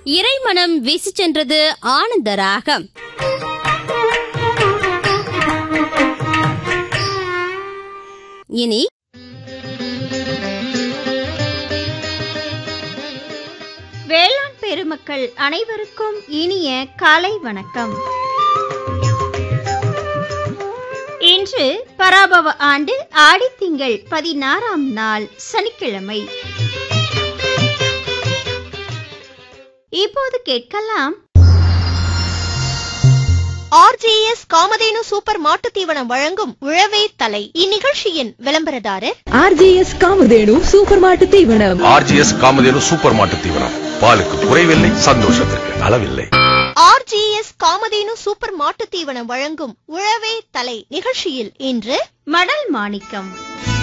இறைமனம் வீசிச் சென்றது ஆனந்த ராகம் இனி வேளாண் பெருமக்கள் அனைவருக்கும் இனிய காலை வணக்கம் இன்று பராபவ ஆண்டு ஆடித்திங்கள் பதினாறாம் நாள் சனிக்கிழமை இப்போது கேட்கலாம் ஆர்ஜிஎஸ் காமதேனு சூப்பர் மாட்டுத் தீவனம் வழங்கும் உழவே தலை இந்நிகழ்ச்சியின் விளம்பரதாரர் ஆர்ஜிஎஸ் காமதேனு சூப்பர் மாட்டு தீவனம் ஆர்ஜிஎஸ் காமதேனு சூப்பர் மாட்டு தீவனம் பாலுக்கு குறைவில்லை சந்தோஷத்திற்கு அளவில்லை ஆர்ஜிஎஸ் காமதேனு சூப்பர் மாட்டுத் தீவனம் வழங்கும் உழவே தலை நிகழ்ச்சியில் இன்று மடல் மாணிக்கம்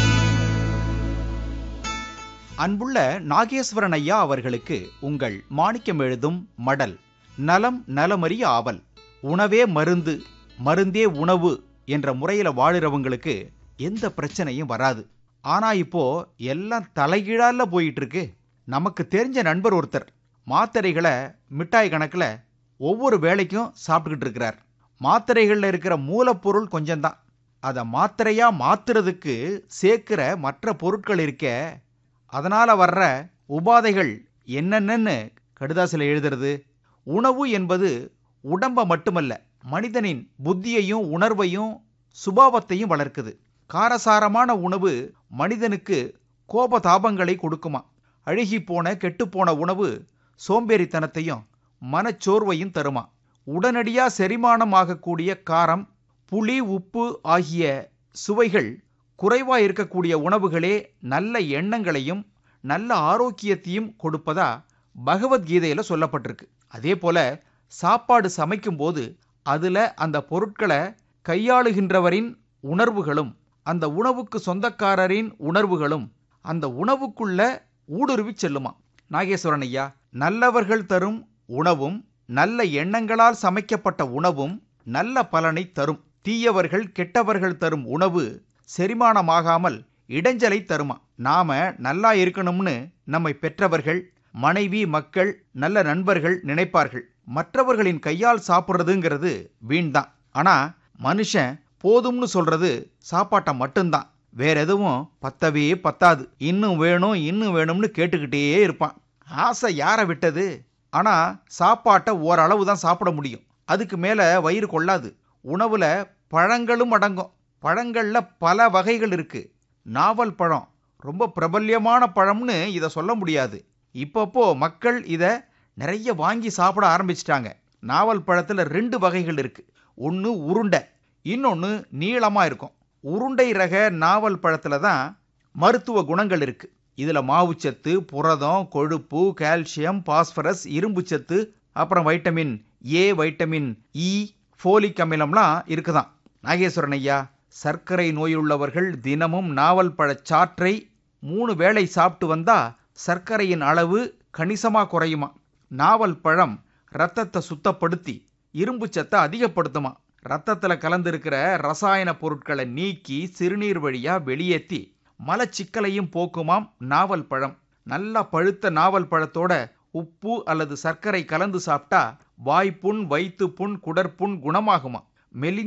அன்புள்ள நாகேஸ்வரன் ஐயா அவர்களுக்கு உங்கள் மாணிக்கம் எழுதும் மடல் நலம் நலமறிய ஆவல் உணவே மருந்து மருந்தே உணவு என்ற முறையில் வாழுறவங்களுக்கு எந்த பிரச்சனையும் வராது ஆனா இப்போ எல்லாம் தலைகீழால போயிட்டு இருக்கு நமக்கு தெரிஞ்ச நண்பர் ஒருத்தர் மாத்திரைகளை மிட்டாய் கணக்கில் ஒவ்வொரு வேளைக்கும் சாப்பிட்டுக்கிட்டு இருக்கிறார் மாத்திரைகளில் இருக்கிற மூலப்பொருள் கொஞ்சம்தான் அதை மாத்திரையா மாத்துறதுக்கு சேர்க்கிற மற்ற பொருட்கள் இருக்கே அதனால வர்ற உபாதைகள் என்னென்னன்னு கடுதாசில எழுதுறது உணவு என்பது உடம்ப மட்டுமல்ல மனிதனின் புத்தியையும் உணர்வையும் சுபாவத்தையும் வளர்க்குது காரசாரமான உணவு மனிதனுக்கு கோபதாபங்களை கொடுக்குமா அழுகிப்போன கெட்டுப்போன உணவு சோம்பேறித்தனத்தையும் மனச்சோர்வையும் தருமா உடனடியா செரிமானம் ஆகக்கூடிய காரம் புளி உப்பு ஆகிய சுவைகள் குறைவா இருக்கக்கூடிய உணவுகளே நல்ல எண்ணங்களையும் நல்ல ஆரோக்கியத்தையும் கொடுப்பதா பகவத்கீதையில சொல்லப்பட்டிருக்கு அதே போல சாப்பாடு சமைக்கும்போது அதுல அந்த பொருட்களை கையாளுகின்றவரின் உணர்வுகளும் அந்த உணவுக்கு சொந்தக்காரரின் உணர்வுகளும் அந்த உணவுக்குள்ள ஊடுருவி செல்லுமா நாகேஸ்வரன் ஐயா நல்லவர்கள் தரும் உணவும் நல்ல எண்ணங்களால் சமைக்கப்பட்ட உணவும் நல்ல பலனை தரும் தீயவர்கள் கெட்டவர்கள் தரும் உணவு செரிமானமாகாமல் இடைஞ்சலை தருமா நாம நல்லா இருக்கணும்னு நம்மை பெற்றவர்கள் மனைவி மக்கள் நல்ல நண்பர்கள் நினைப்பார்கள் மற்றவர்களின் கையால் சாப்பிட்றதுங்கிறது வீண்தான் ஆனா மனுஷன் போதும்னு சொல்றது சாப்பாட்டை மட்டும்தான் வேற எதுவும் பத்தவே பத்தாது இன்னும் வேணும் இன்னும் வேணும்னு கேட்டுக்கிட்டே இருப்பான் ஆசை யாரை விட்டது ஆனா சாப்பாட்டை ஓரளவு தான் சாப்பிட முடியும் அதுக்கு மேல வயிறு கொள்ளாது உணவுல பழங்களும் அடங்கும் பழங்கள்ல பல வகைகள் இருக்கு நாவல் பழம் ரொம்ப பிரபல்யமான பழம்னு இதை சொல்ல முடியாது இப்பப்போ மக்கள் இதை நிறைய வாங்கி சாப்பிட ஆரம்பிச்சிட்டாங்க நாவல் பழத்துல ரெண்டு வகைகள் இருக்கு ஒன்று உருண்டை இன்னொன்று நீளமா இருக்கும் உருண்டை ரக நாவல் பழத்துல தான் மருத்துவ குணங்கள் இருக்கு இதுல மாவுச்சத்து புரதம் கொழுப்பு கால்சியம் பாஸ்பரஸ் இரும்புச்சத்து அப்புறம் vitamin A vitamin E folic அமிலம்லாம் இருக்குதாம் நாகேஸ்வரன் ஐயா சர்க்கரை நோயுள்ளவர்கள் தினமும் நாவல் பழச் சாற்றை மூணு வேளை சாப்பிட்டு வந்தா சர்க்கரையின் அளவு கணிசமா குறையுமா நாவல் பழம் ரத்தத்தை சுத்தப்படுத்தி இரும்பு சத்தை அதிகப்படுத்துமா ரத்தத்துல கலந்திருக்கிற ரசாயன பொருட்களை நீக்கி சிறுநீர் வழியா வெளியேற்றி மலச்சிக்கலையும் போக்குமாம் நாவல் பழம் நல்லா பழுத்த நாவல் பழத்தோட உப்பு அல்லது சர்க்கரை கலந்து சாப்பிட்டா வாய்ப்புண் வயிற்றுப்புண் குடற்புண் குணமாகுமா மெலி